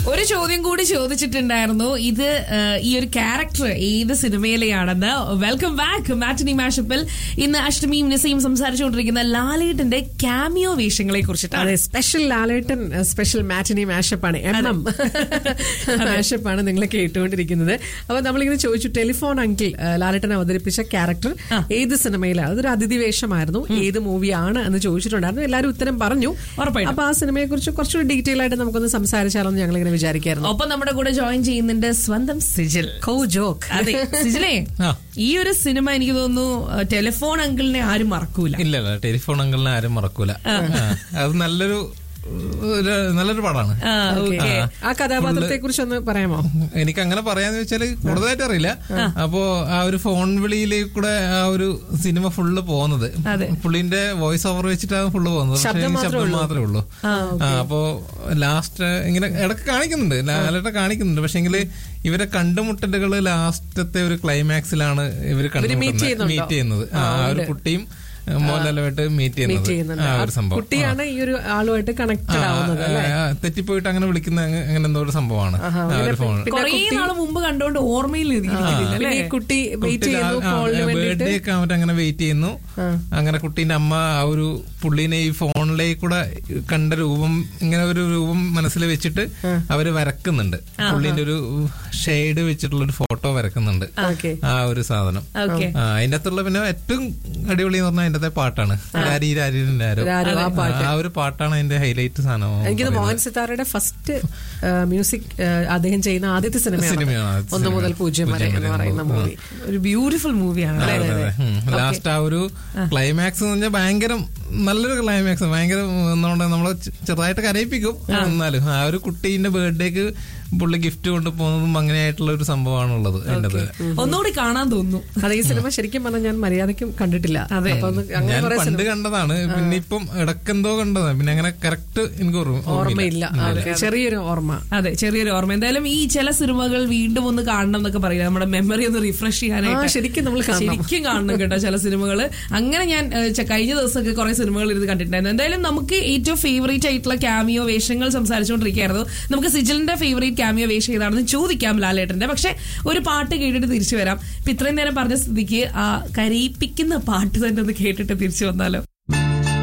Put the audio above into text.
ഒരു ചോദ്യം കൂടി ചോദിച്ചിട്ടുണ്ടായിരുന്നു ഇത് ആ, ഈ ഒരു ക്യാരക്ടർ ഏത് സിനിമയിലെയാണെന്ന് വെൽക്കം ബാക്ക് മാറ്റിനി മാഷപ്പിൽ ഇന്ന് അഷ്ടമിയും നിസയും സംസാരിച്ചുകൊണ്ടിരിക്കുന്ന ലാലേട്ടന്റെ ക്യാമിയോ വേഷങ്ങളെ കുറിച്ചിട്ടാണ് അതെ സ്പെഷ്യൽ ലാലേട്ടൻ സ്പെഷ്യൽ മാറ്റിനി മാഷപ്പാണ് എം എം മാഷപ്പാണ് നിങ്ങൾ കേട്ടുകൊണ്ടിരിക്കുന്നത് അപ്പൊ നമ്മളിങ്ങനെ ചോദിച്ചു ടെലിഫോൺ അങ്കിൾ ലാലേട്ടൻ അവതരിപ്പിച്ച ക്യാരക്ടർ ഏത് സിനിമയിലാണ് അതൊരു അതിഥി വേഷമായിരുന്നു ഏത് മൂവിയാണ് എന്ന് ചോദിച്ചിട്ടുണ്ടായിരുന്നു എല്ലാവരും ഉത്തരം പറഞ്ഞു ഉറപ്പായിട്ടും. അപ്പൊ ആ സിനിമയെ കുറിച്ച് കുറച്ചുകൂടി ഡീറ്റെയിൽ ആയിട്ട് നമുക്കൊന്ന് സംസാരിച്ചാലോന്ന് ഞങ്ങൾ ഇങ്ങനെ വിചാരിക്കായിരുന്നു ഒപ്പം നമ്മുടെ കൂടെ ജോയിൻ ചെയ്യുന്നുണ്ട് സ്വന്തം സിജിൽ കോ ജോക്ക് അതെ സിജിലേ ആ. ഈ ഒരു സിനിമ എനിക്ക് തോന്നുന്നു ആ, ടെലിഫോൺ അങ്കിളിനെ ആരും മറക്കൂല ഇല്ല ഇല്ല ടെലിഫോൺ അങ്കിളിനെ ആരും മറക്കൂല ആ, അത് നല്ലൊരു ഒരു നല്ലൊരു പടമാണ് ആ, ഓക്കേ. ആ കഥാപാത്രത്തെ കുറിച്ച് ഒന്ന് പറയാമോ എനിക്ക് അങ്ങനെ പറയാന്ന് വെച്ചാല് കൂടുതലായിട്ട് അറിയില്ല അപ്പോ ആ ഒരു ഫോൺ വിളിയിലേക്ക് കൂടെ ആ ഒരു സിനിമ ഫുള്ള് പോകുന്നത് അതെ. പുള്ളിന്റെ വോയിസ് ഓവർ വെച്ചിട്ടാണ് ഫുള്ള് പോകുന്നത് പക്ഷേ ശബ്ദം എനിക്ക് മാത്രമേ ശബ്ദം ഉള്ളൂ. മാത്രമേ ഉള്ളൂ ആ, അപ്പോ ലാസ്റ്റ് ഇങ്ങനെ ഇടക്ക് കാണിക്കുന്നുണ്ട് ലാലേട്ട കാണിക്കുന്നുണ്ട് പക്ഷെങ്കില് ഇവരെ കണ്ടുമുട്ടലുകള് ലാസ്റ്റത്തെ ഒരു ക്ലൈമാക്സിലാണ് ഇവര് meet ചെയ്യുന്നുണ്ടോ? മീറ്റ് ചെയ്യുന്നത് ആ ആ ഒരു കുട്ടിയും മോഹൻലാലുമായിട്ട് മീറ്റ് മീറ്റ് ചെയ്യുന്നത് ചെയ്യുന്നുണ്ട് ആ ആ ഒരു സംഭവം കുട്ടിയാണ് ഈ ഒരു ആളുമായിട്ട് ആ, കണക്റ്റഡ് ആവുന്നത് ആ, അല്ലേ ആ, തെറ്റിപ്പോയിട്ട് അങ്ങനെ വിളിക്കുന്ന അങ്ങ- അങ്ങനെ എന്തോ ഒരു സംഭവമാണ് ആഹാ, ആ ഒരു ഫോൺ പിന്നെ കുറേ കുട്ടി- നാള് മുമ്പ് കണ്ടുകൊണ്ട് ഓർമ്മയിൽ ഇരിക്കുന്നില്ല പിന്നെ ഈ കുട്ടി വെയിറ്റ് ചെയ്യുന്നു കോളിന് വേണ്ടിയിട്ട് ബർത്ത്ഡേ ഒക്കെ ആവുമ്പോ അങ്ങനെ വെയിറ്റ് ചെയ്യുന്നു അങ്ങനെ കുട്ടീന്റെ അമ്മ ആ ഒരു പുള്ളീനെ ഈ ഫോണിലേക്ക് കൂടെ കണ്ട രൂപം ഇങ്ങനെ ഒരു രൂപം മനസ്സിൽ വെച്ചിട്ട് അവര് വരക്കുന്നുണ്ട് പുള്ളീന്റെ ഒരു ഷെയ്ഡ് വെച്ചിട്ടുള്ള ഒരു ഫോട്ടോ വരക്കുന്നുണ്ട് ഓക്കെ ആ ഒരു സാധനം ഓക്കെ ആ അതിന്റെ അകത്തുള്ള പിന്നെ ഏറ്റവും അടിപൊളി എന്ന് പറഞ്ഞാൽ അതിന്റെ പാട്ടാണ് രാരി രാരിന്റെ ആരോ രാരോ, ആ പാട്ട്. ആ ഒരു പാട്ടാണ് അതിന്റെ ഹൈലൈറ്റ് സാധനം എനിക്കത് മോഹൻ സിത്താരയുടെ ഫസ്റ്റ് മ്യൂസിക് അദ്ദേഹം ചെയ്യുന്ന ആദ്യത്തെ സിനിമയാണ് സിനിമയാണ് ആദ്യത്തെ ഒന്ന് സിനിമ. മുതൽ പൂജ്യം വരെ എന്ന് പറയുന്ന മൂവി ഒരു ബ്യൂട്ടിഫുൾ മൂവിയാണ് അല്ലേ ലാസ്റ്റ് ആ ഒരു ക്ലൈമാക്സ് എന്ന് പറഞ്ഞാൽ ഭയങ്കര നല്ലൊരു ക്ലൈമാക്സ് ഭയങ്കര എന്നുകൊണ്ട് നമ്മളെ ചെ- ചെറുതായിട്ട് കരയിപ്പിക്കും എന്നാലും ആ ഒരു കുട്ടീന്റെ ബർത്ത്ഡേക്ക് പുള്ളി ഗിഫ്റ്റ് കൊണ്ട് പോകുന്നതും അങ്ങനെയായിട്ടുള്ള ഒരു സംഭവമാണുള്ളത് അതിന്റെ ഒന്നുകൂടി കാണാൻ തോന്നുന്നു അത് ഈ സിനിമ ശരിക്കും പറഞ്ഞാൽ ഞാൻ മര്യാദയ്ക്കും കണ്ടിട്ടില്ല അതെ. അപ്പൊ ഒന്ന് അങ്ങനെ ഞാൻ കുറെ പണ്ട് സിനിമ കണ്ടതാണ് പിന്നെ ഇപ്പം ഇടക്കെന്തോ കണ്ടതാണ് പിന്നെ അങ്ങനെ കറക്റ്റ് എനിക്ക് ഓർമ്മ ഓർമ്മയില്ല ഓക്കേ, ചെറിയൊരു ഓർമ്മ അതെ ചെറിയൊരു ഓർമ്മ എന്തായാലും ഈ ചില സിനിമകൾ വീണ്ടും ഒന്ന് കാണണം എന്നൊക്കെ പറയില്ല നമ്മുടെ മെമ്മറി ഒന്ന് റിഫ്രഷ് ആ ചെയ്യാനായിട്ട് ശരിക്കും നമ്മൾ കാണണം ശരിക്കും കാണണം കേട്ടോ ചില സിനിമകൾ അങ്ങനെ ഞാൻ ഏഹ്, ചെ- കഴിഞ്ഞ ദിവസമൊക്കെ കുറെ സിനിമകൾ ഇരുന്ന് കണ്ടിട്ടുണ്ടായിരുന്നു എന്തായാലും നമുക്ക് ഏറ്റവും ഫേവറേറ്റ് ആയിട്ടുള്ള ക്യാമിയോ വേഷങ്ങൾ സംസാരിച്ചുകൊണ്ടിരിക്കുകയായിരുന്നു നമുക്ക് സിജിലിന്റെ ഫേവറേറ്റ് ക്യാമിയോ വേഷം ഏതാണെന്ന് ചോദിക്കാം ലാലേട്ടന്റെ പക്ഷെ ഒരു പാട്ട് കേട്ടിട്ട് തിരിച്ചു വരാം ഇപ്പൊ ഇത്രയും നേരം പറഞ്ഞ സ്ഥിതിക്ക് ആ കരയിപ്പിക്കുന്ന പാട്ട് തന്നെ ഒന്ന് കേട്ടിട്ട് തിരിച്ചു വന്നാലോ